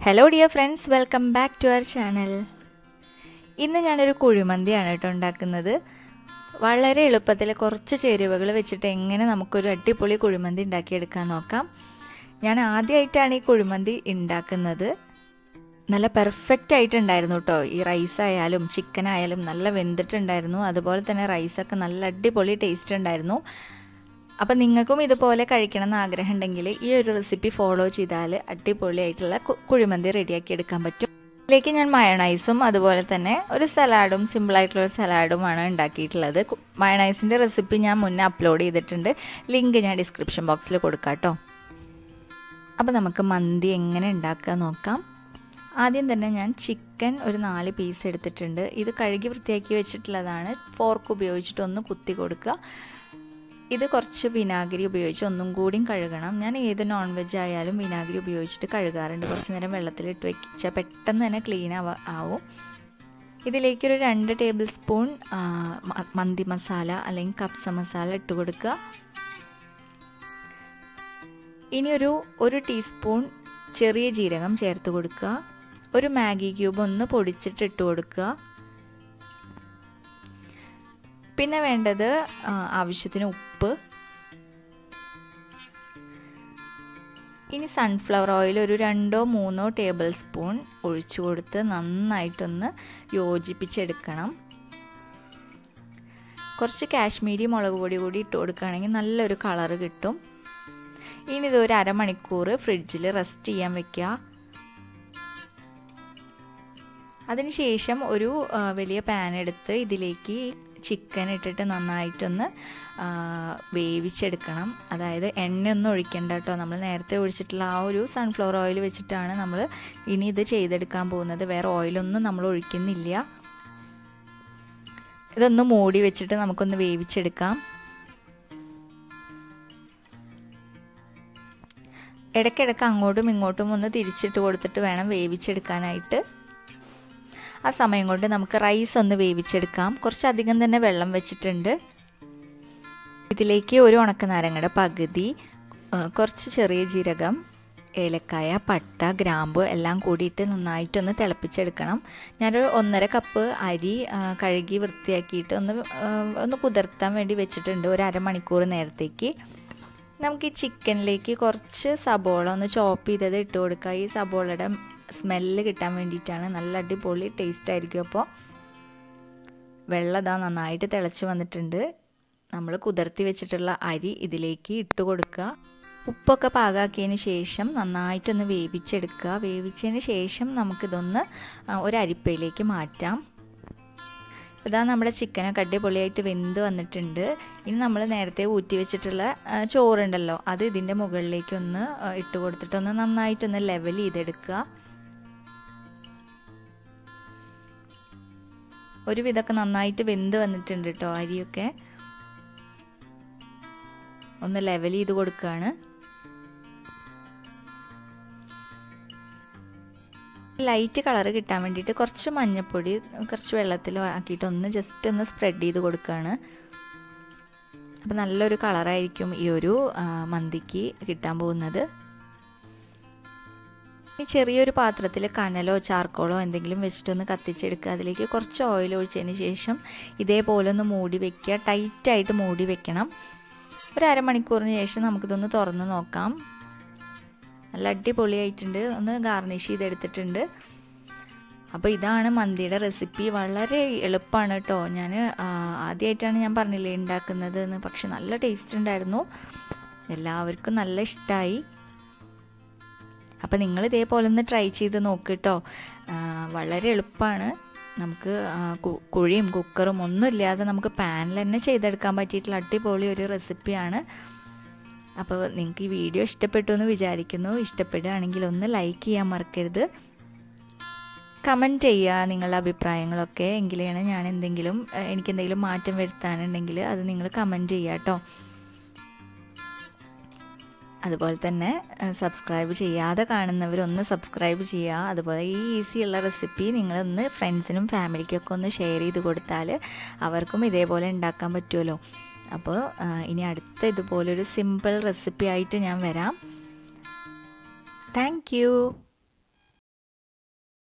hello dear friends welcome back to our channel ഇന്ന് ഞാനൊരു കുഴിമന്തിയാണ് കേട്ടോ ഉണ്ടാക്കുന്നത് വളരെ എളുപ്പത്തിൽ കുറച്ച് ചേരുവകൾ വെച്ചിട്ട് എങ്ങനെ നമുക്കൊരു അടിപൊളി കുഴിമന്തി ഉണ്ടാക്കിയെടുക്കാൻ നോക്കാം ഞാൻ ആദ്യമായിട്ടാണ് ഈ കുഴിമന്തി ഉണ്ടാക്കുന്നത് നല്ല പെർഫെക്റ്റ് ആയിട്ടുണ്ടായിരുന്നു കേട്ടോ ഈ റൈസ് ആയാലും ചിക്കൻ ആയാലും നല്ല വെന്തിട്ടുണ്ടായിരുന്നു അതുപോലെ തന്നെ റൈസൊക്കെ നല്ല അടിപൊളി ടേസ്റ്റ് ഉണ്ടായിരുന്നു അപ്പം നിങ്ങൾക്കും ഇതുപോലെ കഴിക്കണം എന്ന് ആഗ്രഹം ഉണ്ടെങ്കിൽ ഈ ഒരു റെസിപ്പി ഫോളോ ചെയ്താൽ അടിപൊളിയായിട്ടുള്ള കുഴിമന്തി റെഡിയാക്കി എടുക്കാൻ പറ്റും ഇതിലേക്ക് ഞാൻ മയണൈസും അതുപോലെ തന്നെ ഒരു സലാഡും സിമ്പിളായിട്ടുള്ള സലാഡുമാണ് ഉണ്ടാക്കിയിട്ടുള്ളത് മയണൈസിൻ്റെ റെസിപ്പി ഞാൻ മുന്നേ അപ്ലോഡ് ചെയ്തിട്ടുണ്ട് ലിങ്ക് ഞാൻ ഡിസ്ക്രിപ്ഷൻ ബോക്സിൽ കൊടുക്കാം കേട്ടോ അപ്പോൾ നമുക്ക് മന്തി എങ്ങനെ ഉണ്ടാക്കുക നോക്കാം ആദ്യം തന്നെ ഞാൻ ചിക്കൻ ഒരു നാല് പീസ് എടുത്തിട്ടുണ്ട് ഇത് കഴുകി വൃത്തിയാക്കി വെച്ചിട്ടുള്ളതാണ് ഫോർക്ക് ഉപയോഗിച്ചിട്ട് ഒന്ന് കുത്തി കൊടുക്കുക ഇത് കുറച്ച് വിനാഗിരി ഉപയോഗിച്ച് ഒന്നും കൂടിയും കഴുകണം ഞാൻ ഏത് നോൺ വെജ് ആയാലും വിനാഗിരി ഉപയോഗിച്ചിട്ട് കഴുകാറുണ്ട് കുറച്ച് നേരം വെള്ളത്തിലിട്ട് വെച്ചാൽ പെട്ടെന്ന് തന്നെ ക്ലീൻ ആവ ആവും ഇതിലേക്കൊരു രണ്ട് ടേബിൾ സ്പൂൺ മന്തി മസാല അല്ലെങ്കിൽ കപ്സ മസാല ഇട്ട് കൊടുക്കുക ഇനി ഒരു ഒരു ടീസ്പൂൺ ചെറിയ ജീരകം ചേർത്ത് കൊടുക്കുക ഒരു മാഗി ക്യൂബ് ഒന്ന് പൊടിച്ചിട്ട് ഇട്ട് കൊടുക്കുക പിന്നെ വേണ്ടത് ആവശ്യത്തിന് ഉപ്പ് ഇനി സൺഫ്ലവർ ഓയിൽ ഒരു രണ്ടോ മൂന്നോ ടേബിൾ സ്പൂൺ ഒഴിച്ചു കൊടുത്ത് നന്നായിട്ടൊന്ന് യോജിപ്പിച്ചെടുക്കണം കുറച്ച് കാശ്മീരി മുളക് പൊടി കൂടി ഇട്ട് കൊടുക്കുകയാണെങ്കിൽ നല്ലൊരു കളറ് കിട്ടും ഇനി ഇത് ഒരു അരമണിക്കൂർ ഫ്രിഡ്ജിൽ റെസ്റ്റ് ചെയ്യാൻ വെക്കുക അതിനുശേഷം ഒരു വലിയ പാൻ എടുത്ത് ഇതിലേക്ക് ചിക്കൻ ഇട്ടിട്ട് നന്നായിട്ടൊന്ന് വേവിച്ചെടുക്കണം അതായത് എണ്ണയൊന്നും ഒഴിക്കേണ്ട കേട്ടോ നമ്മൾ നേരത്തെ ഒഴിച്ചിട്ടുള്ള ആ ഒരു സൺഫ്ലവർ ഓയിൽ വെച്ചിട്ടാണ് നമ്മൾ ഇനി ഇത് ചെയ്തെടുക്കാൻ പോകുന്നത് വേറെ ഓയിലൊന്നും നമ്മൾ ഒഴിക്കുന്നില്ല ഇതൊന്ന് മൂടി വെച്ചിട്ട് നമുക്കൊന്ന് വേവിച്ചെടുക്കാം ഇടയ്ക്കിടയ്ക്ക് അങ്ങോട്ടും ഇങ്ങോട്ടും ഒന്ന് തിരിച്ചിട്ട് കൊടുത്തിട്ട് വേണം വേവിച്ചെടുക്കാനായിട്ട് ആ സമയം കൊണ്ട് നമുക്ക് റൈസ് ഒന്ന് വേവിച്ചെടുക്കാം കുറച്ചധികം തന്നെ വെള്ളം വെച്ചിട്ടുണ്ട് ഇതിലേക്ക് ഒരു ഉണക്കനാരങ്ങയുടെ പകുതി കുറച്ച് ചെറിയ ജീരകം ഏലക്കായ പട്ട ഗ്രാമ്പ് എല്ലാം കൂടിയിട്ട് നന്നായിട്ടൊന്ന് തിളപ്പിച്ചെടുക്കണം ഞാനൊരു ഒന്നര കപ്പ് അരി കഴുകി വൃത്തിയാക്കിയിട്ട് ഒന്ന് ഒന്ന് കുതിർത്താൻ വേണ്ടി വെച്ചിട്ടുണ്ട് ഒരു അരമണിക്കൂർ നേരത്തേക്ക് നമുക്ക് ഈ ചിക്കനിലേക്ക് കുറച്ച് സബോള ഒന്ന് ചോപ്പ് ചെയ്തത് ഇട്ട് കൊടുക്കുക ഈ സബോളയുടെ സ്മെല്ല് കിട്ടാൻ വേണ്ടിയിട്ടാണ് നല്ല അടിപൊളി ടേസ്റ്റ് ആയിരിക്കും അപ്പോൾ വെള്ളം ഇതാ നന്നായിട്ട് തിളച്ച് വന്നിട്ടുണ്ട് നമ്മൾ കുതിർത്തി വെച്ചിട്ടുള്ള അരി ഇതിലേക്ക് ഇട്ട് കൊടുക്കുക ഉപ്പൊക്കെ പാകാക്കിയതിന് ശേഷം നന്നായിട്ടൊന്ന് വേവിച്ചെടുക്കുക വേവിച്ചതിന് ശേഷം നമുക്കിതൊന്ന് ഒരു അരിപ്പയിലേക്ക് മാറ്റാം ഇതാ നമ്മുടെ ചിക്കനൊക്കെ അടിപൊളിയായിട്ട് വെന്ത് വന്നിട്ടുണ്ട് ഇനി നമ്മൾ നേരത്തെ ഊറ്റി വെച്ചിട്ടുള്ള ചോറുണ്ടല്ലോ അത് ഇതിൻ്റെ മുകളിലേക്കൊന്ന് ഇട്ട് കൊടുത്തിട്ടൊന്ന് നന്നായിട്ടൊന്ന് ലെവൽ ചെയ്തെടുക്കുക ഒരു വിധമൊക്കെ നന്നായിട്ട് വെന്ത് വന്നിട്ടുണ്ട് കേട്ടോ അരിയൊക്കെ ഒന്ന് ലെവൽ ചെയ്ത് കൊടുക്കുകയാണ് ലൈറ്റ് കളർ കിട്ടാൻ വേണ്ടിയിട്ട് കുറച്ച് മഞ്ഞൾപ്പൊടി കുറച്ച് വെള്ളത്തിൽ ആക്കിയിട്ട് ഒന്ന് ജസ്റ്റ് ഒന്ന് സ്പ്രെഡ് ചെയ്ത് കൊടുക്കുകയാണ് അപ്പോൾ നല്ലൊരു കളറായിരിക്കും ഈ ഒരു മന്തിക്ക് കിട്ടാൻ പോകുന്നത് ഈ ചെറിയൊരു പാത്രത്തിൽ കനലോ ചാർക്കോളോ എന്തെങ്കിലും വെച്ചിട്ടൊന്ന് കത്തിച്ചെടുക്കുക അതിലേക്ക് കുറച്ച് ഓയിൽ ഒഴിച്ചതിന് ശേഷം ഇതേപോലെ ഒന്ന് മൂടി വെക്കുക ടൈറ്റായിട്ട് മൂടി വെക്കണം ഒരു അരമണിക്കൂറിന് ശേഷം നമുക്കിതൊന്ന് തുറന്ന് നോക്കാം നല്ല അടിപൊളിയായിട്ടുണ്ട് ഒന്ന് ഗാർണിഷ് ചെയ്തെടുത്തിട്ടുണ്ട് അപ്പോൾ ഇതാണ് മന്തിയുടെ റെസിപ്പി വളരെ എളുപ്പമാണ് കേട്ടോ ഞാൻ ആദ്യമായിട്ടാണ് ഞാൻ പറഞ്ഞില്ലേ ഉണ്ടാക്കുന്നത് എന്ന് പക്ഷെ നല്ല ടേസ്റ്റ് ഉണ്ടായിരുന്നു എല്ലാവർക്കും നല്ല ഇഷ്ടമായി അപ്പോൾ നിങ്ങൾ ഇതേപോലെ ഒന്ന് ട്രൈ ചെയ്ത് നോക്ക് കേട്ടോ വളരെ എളുപ്പമാണ് നമുക്ക് കുഴിയും കുക്കറും ഒന്നും ഇല്ലാതെ നമുക്ക് പാനിൽ തന്നെ ചെയ്തെടുക്കാൻ പറ്റിയിട്ടുള്ള അടിപൊളി ഒരു റെസിപ്പിയാണ് അപ്പോൾ നിങ്ങൾക്ക് ഈ വീഡിയോ ഇഷ്ടപ്പെട്ടു എന്ന് വിചാരിക്കുന്നു ഇഷ്ടപ്പെടുകയാണെങ്കിൽ ഒന്ന് ലൈക്ക് ചെയ്യാൻ മറക്കരുത് കമൻറ്റ് ചെയ്യുക നിങ്ങളുടെ അഭിപ്രായങ്ങളൊക്കെ എങ്കിലാണ് ഞാൻ എന്തെങ്കിലും എനിക്ക് എന്തെങ്കിലും മാറ്റം വരുത്താനുണ്ടെങ്കിൽ അത് നിങ്ങൾ കമൻറ്റ് ചെയ്യുക കേട്ടോ അതുപോലെ തന്നെ സബ്സ്ക്രൈബ് ചെയ്യാതെ കാണുന്നവരൊന്ന് സബ്സ്ക്രൈബ് ചെയ്യുക അതുപോലെ ഈ ഈസിയുള്ള റെസിപ്പി നിങ്ങളൊന്ന് ഫ്രണ്ട്സിനും ഫാമിലിക്കൊക്കെ ഒന്ന് ഷെയർ ചെയ്ത് കൊടുത്താൽ അവർക്കും ഇതേപോലെ ഉണ്ടാക്കാൻ പറ്റുമല്ലോ അപ്പോൾ ഇനി അടുത്ത ഇതുപോലൊരു സിമ്പിൾ റെസിപ്പി ആയിട്ട് ഞാൻ വരാം താങ്ക്